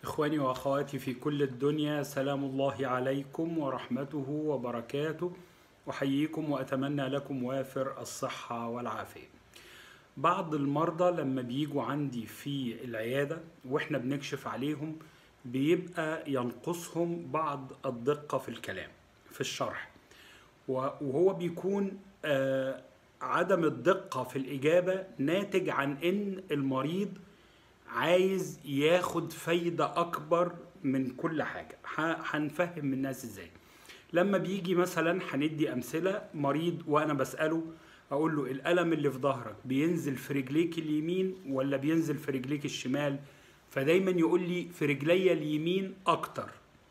إخواني وأخواتي في كل الدنيا سلام الله عليكم ورحمته وبركاته أحييكم وأتمنى لكم وافر الصحة والعافية بعض المرضى لما بيجوا عندي في العيادة وإحنا بنكشف عليهم بيبقى ينقصهم بعض الدقة في الكلام في الشرح وهو بيكون آه، عدم الدقة في الإجابة ناتج عن إن المريض عايز ياخد فايدة أكبر من كل حاجة ه- هنفهم الناس إزاي لما بيجي مثلا هندي أمثلة مريض وأنا بسأله أقول له الألم اللي في ظهرك بينزل في رجليك اليمين ولا بينزل في رجليك الشمال فدايما يقول لي في رجليا اليمين أكتر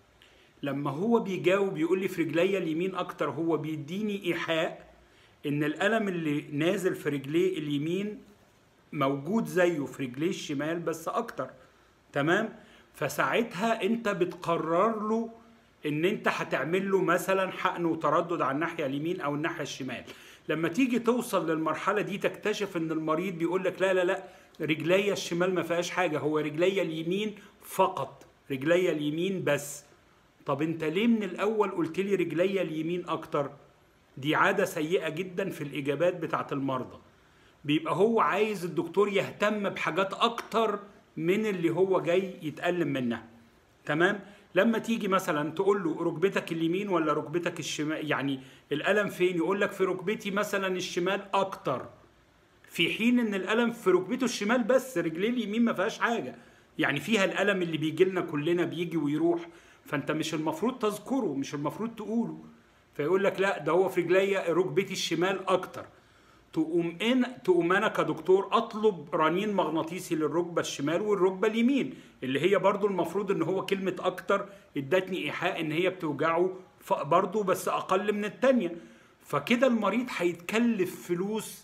لما هو بيجاوب يقول لي في رجليا اليمين اكتر هو بيديني ايحاء ان الالم اللي نازل في رجليه اليمين موجود زيه في رجليه الشمال بس اكتر تمام فساعتها انت بتقرر له ان انت هتعمل له مثلا حقن وتردد على الناحيه اليمين او الناحيه الشمال لما تيجي توصل للمرحله دي تكتشف ان المريض بيقول لك لا لا لا رجليا الشمال ما فيهاش حاجه هو رجليا اليمين فقط رجليا اليمين بس طب انت ليه من الاول قلت لي رجليا اليمين اكتر دي عاده سيئه جدا في الاجابات بتاعت المرضى بيبقى هو عايز الدكتور يهتم بحاجات اكتر من اللي هو جاي يتألم منها تمام لما تيجي مثلا تقول له ركبتك اليمين ولا ركبتك الشمال يعني الالم فين يقول لك في ركبتي مثلا الشمال اكتر في حين ان الالم في ركبته الشمال بس رجليه اليمين ما فيهاش حاجه يعني فيها الالم اللي بيجي لنا كلنا بيجي ويروح فانت مش المفروض تذكره مش المفروض تقوله فيقول لك لا ده هو في رجليا ركبتي الشمال اكتر تقوم ان تقوم انا كدكتور اطلب رنين مغناطيسي للركبه الشمال والركبه اليمين اللي هي برضو المفروض ان هو كلمه اكتر ادتني ايحاء ان هي بتوجعه ف- برضو بس اقل من التانية فكده المريض هيتكلف فلوس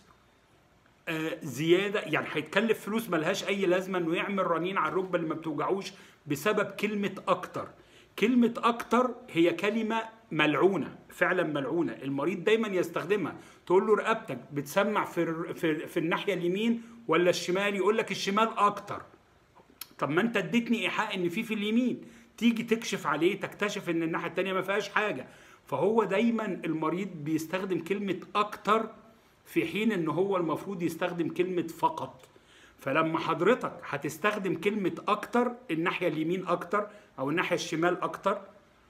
آه، زياده يعني هيتكلف فلوس ملهاش اي لازمه انه يعمل رنين على الركبه اللي ما بتوجعوش بسبب كلمه اكتر كلمه اكتر هي كلمه ملعونه فعلا ملعونه المريض دايما يستخدمها تقول له رقبتك بتسمع في الر- في, في الناحيه اليمين ولا الشمال يقول لك الشمال اكتر طب ما انت اديتني ايحاء ان في في اليمين تيجي تكشف عليه تكتشف ان الناحيه التانيه ما فيهاش حاجه فهو دايما المريض بيستخدم كلمه اكتر في حين ان هو المفروض يستخدم كلمه فقط فلما حضرتك هتستخدم كلمه اكتر الناحيه اليمين اكتر او الناحيه الشمال اكتر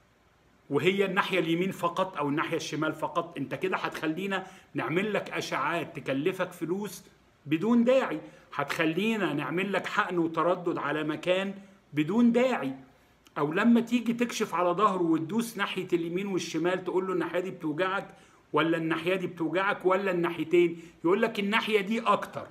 وهي الناحيه اليمين فقط او الناحيه الشمال فقط انت كده هتخلينا نعمل لك اشعاعات تكلفك فلوس بدون داعي هتخلينا نعمل لك حقن وتردد على مكان بدون داعي او لما تيجي تكشف على ظهره وتدوس ناحيه اليمين والشمال تقول له الناحيه دي بتوجعك ولا الناحيه دي بتوجعك ولا الناحيتين يقول لك الناحيه دي اكتر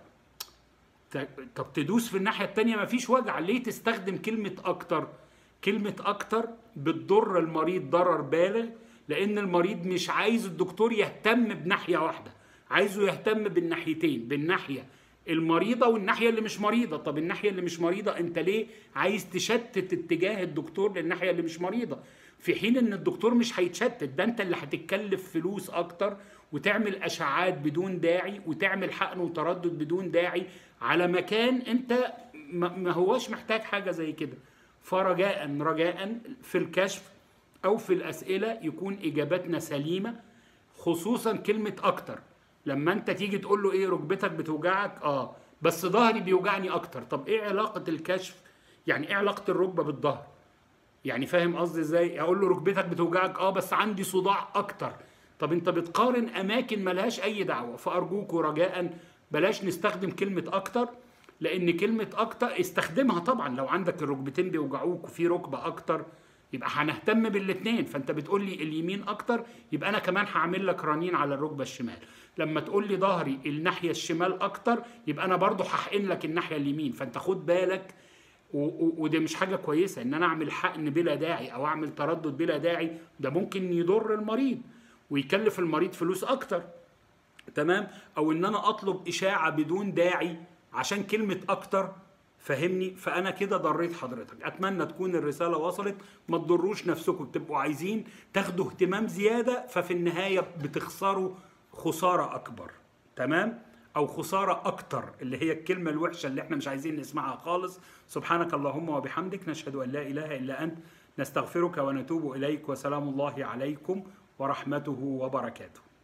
ت- طب تدوس في الناحيه التانيه مفيش وجع ليه تستخدم كلمه اكتر كلمه اكتر بتضر المريض ضرر بالغ لان المريض مش عايز الدكتور يهتم بناحيه واحده عايزه يهتم بالناحيتين بالناحيه المريضه والناحيه اللي مش مريضه طب الناحيه اللي مش مريضه انت ليه عايز تشتت اتجاه الدكتور للناحيه اللي مش مريضه في حين ان الدكتور مش هيتشتت ده انت اللي هتتكلف فلوس اكتر وتعمل اشعاعات بدون داعي وتعمل حقن وتردد بدون داعي على مكان انت ما ما هواش محتاج حاجه زي كده فرجاء رجاء في الكشف او في الاسئله يكون اجاباتنا سليمه خصوصا كلمه اكتر لما انت تيجي تقول له ايه ركبتك بتوجعك اه بس ظهري بيوجعني اكتر طب ايه علاقه الكشف يعني ايه علاقه الركبه بالظهر يعني فاهم قصدي ازاي اقول له ركبتك بتوجعك اه بس عندي صداع اكتر طب انت بتقارن اماكن ملهاش اي دعوه فارجوك رجاء بلاش نستخدم كلمه اكتر لان كلمه اكتر استخدمها طبعا لو عندك الركبتين بيوجعوك وفي ركبه اكتر يبقى هنهتم بالاثنين فانت بتقول لي اليمين اكتر يبقى انا كمان هعمل لك رنين على الركبه الشمال لما تقول لي ظهري الناحيه الشمال اكتر يبقى انا برضو هحقن لك الناحيه اليمين فانت خد بالك و- و- ودي مش حاجه كويسه ان انا اعمل حقن بلا داعي او اعمل تردد بلا داعي ده ممكن يضر المريض ويكلف المريض فلوس اكتر تمام او ان انا اطلب اشاعه بدون داعي عشان كلمه اكتر فهمني فانا كده ضريت حضرتك اتمنى تكون الرساله وصلت ما تضروش نفسكم بتبقوا عايزين تاخدوا اهتمام زياده ففي النهايه بتخسروا خساره اكبر تمام او خساره اكتر اللي هي الكلمه الوحشه اللي احنا مش عايزين نسمعها خالص سبحانك اللهم وبحمدك نشهد ان لا اله الا انت نستغفرك ونتوب اليك وسلام الله عليكم ورحمته وبركاته